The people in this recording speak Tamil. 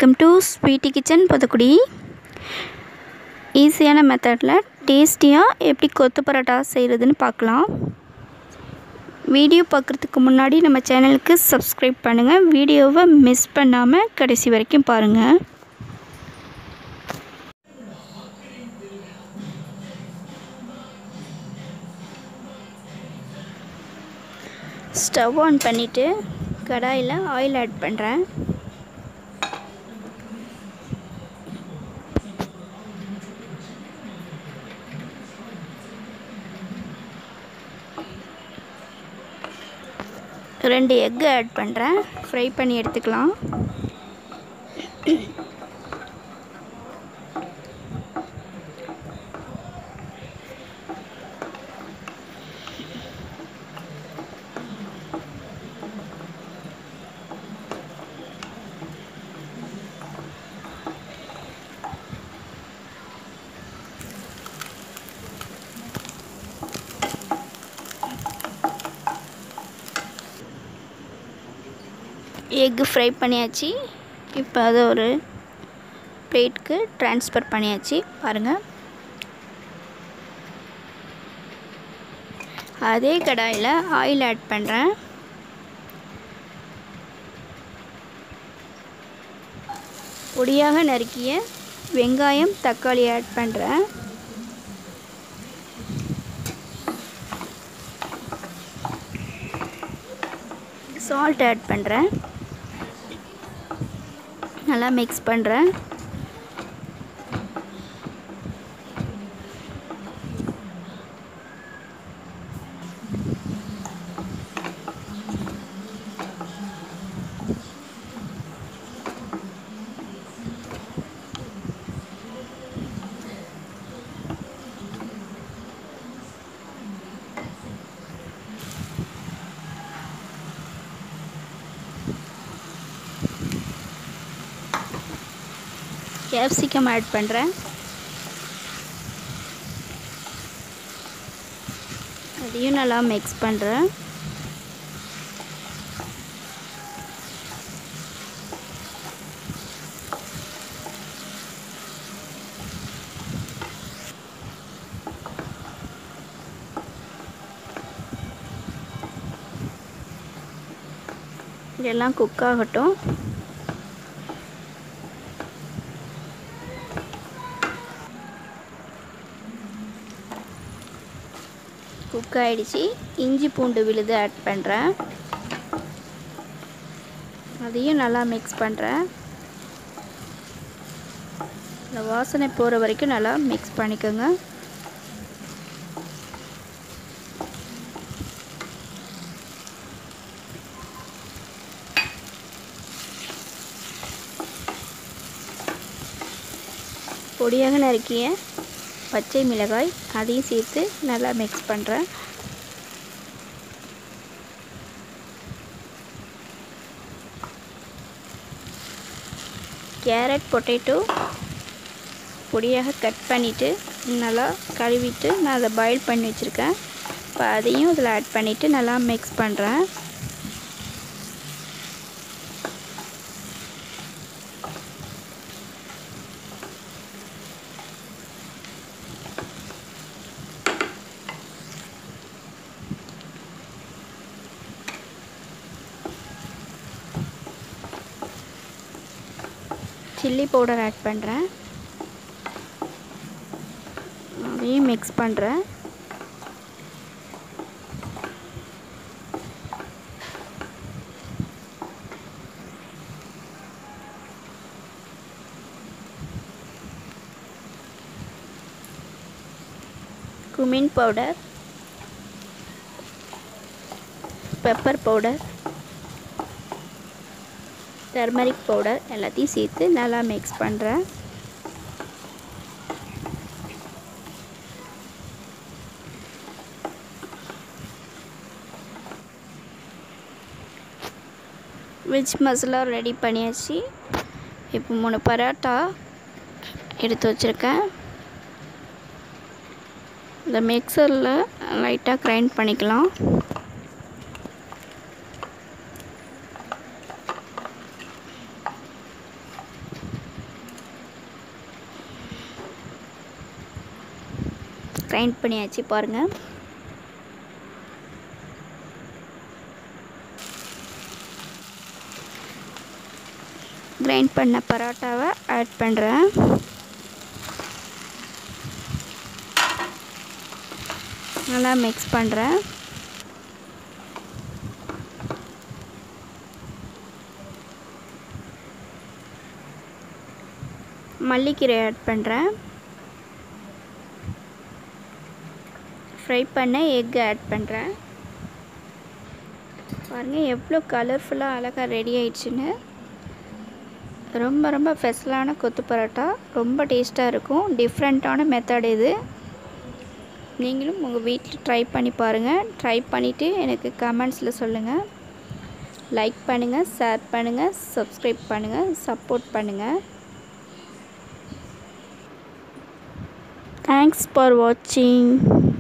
வெல்கம் டு ஸ்வீட்டி கிச்சன் புதுக்குடி ஈஸியான மெத்தடில் டேஸ்டியாக எப்படி கொத்து பரோட்டா செய்கிறதுன்னு பார்க்கலாம் வீடியோ பார்க்குறதுக்கு முன்னாடி நம்ம சேனலுக்கு சப்ஸ்கிரைப் பண்ணுங்கள் வீடியோவை மிஸ் பண்ணாமல் கடைசி வரைக்கும் பாருங்கள் ஸ்டவ் ஆன் பண்ணிவிட்டு கடாயில் ஆயில் ஆட் பண்ணுறேன் ரெண்டு எக்கு ஆட் பண்ணுறேன் ஃப்ரை பண்ணி எடுத்துக்கலாம் எக்கு ஃப்ரை பண்ணியாச்சு இப்போ அதை ஒரு பிளேட்க்கு ட்ரான்ஸ்ஃபர் பண்ணியாச்சு பாருங்கள் அதே கடாயில் ஆயில் ஆட் பண்ணுறேன் பொடியாக நறுக்கிய வெங்காயம் தக்காளி ஆட் பண்ணுறேன் சால்ட் ஆட் பண்ணுறேன் நல்லா மிக்ஸ் பண்ணுறேன் கேப்சிகம் ஆட் பண்ணுறேன் அதையும் நல்லா மிக்ஸ் பண்ணுறேன் இதெல்லாம் குக் ஆகட்டும் குக் ஆகிடுச்சி இஞ்சி பூண்டு விழுது ஆட் பண்ணுறேன் அதையும் நல்லா மிக்ஸ் பண்ணுறேன் இந்த வாசனை போகிற வரைக்கும் நல்லா மிக்ஸ் பண்ணிக்கோங்க பொடியாக நறுக்கிய பச்சை மிளகாய் அதையும் சேர்த்து நல்லா மிக்ஸ் பண்ணுறேன் கேரட் பொட்டேட்டோ பொடியாக கட் பண்ணிவிட்டு நல்லா கழுவிட்டு நான் அதை பாயில் பண்ணி வச்சுருக்கேன் இப்போ அதையும் இதில் ஆட் பண்ணிவிட்டு நல்லா மிக்ஸ் பண்ணுறேன் சில்லி பவுடர் ஆட் பண்ணுறேன் அதையும் மிக்ஸ் பண்ணுறேன் cumin powder pepper powder turmeric powder எல்லாத்தையும் சேர்த்து நல்லா மிக்ஸ் பண்ணுறேன் வெஜ் மசாலா ரெடி பண்ணியாச்சு இப்போ மூணு பரோட்டா எடுத்து வச்சுருக்கேன் இந்த மிக்சரில் லைட்டாக கிரைண்ட் பண்ணிக்கலாம் கிரைண்ட் பண்ணியாச்சு பாருங்கள் கிரைண்ட் பண்ண பரோட்டாவை ஆட் பண்ணுறேன் நல்லா மிக்ஸ் பண்ணுறேன் மல்லிக்கீரை ஆட் பண்ணுறேன் ஃப்ரை பண்ண எக் ஆட் பண்ணுறேன் பாருங்கள் எவ்வளோ கலர்ஃபுல்லாக அழகாக ரெடி ஆயிடுச்சுன்னு ரொம்ப ரொம்ப ஸ்பெஷலான கொத்து பரோட்டா ரொம்ப டேஸ்ட்டாக இருக்கும் டிஃப்ரெண்ட்டான மெத்தட் இது நீங்களும் உங்கள் வீட்டில் ட்ரை பண்ணி பாருங்கள் ட்ரை பண்ணிவிட்டு எனக்கு கமெண்ட்ஸில் சொல்லுங்கள் லைக் பண்ணுங்கள் ஷேர் பண்ணுங்கள் சப்ஸ்கிரைப் பண்ணுங்கள் சப்போர்ட் பண்ணுங்கள் தேங்க்ஸ் ஃபார் வாட்சிங்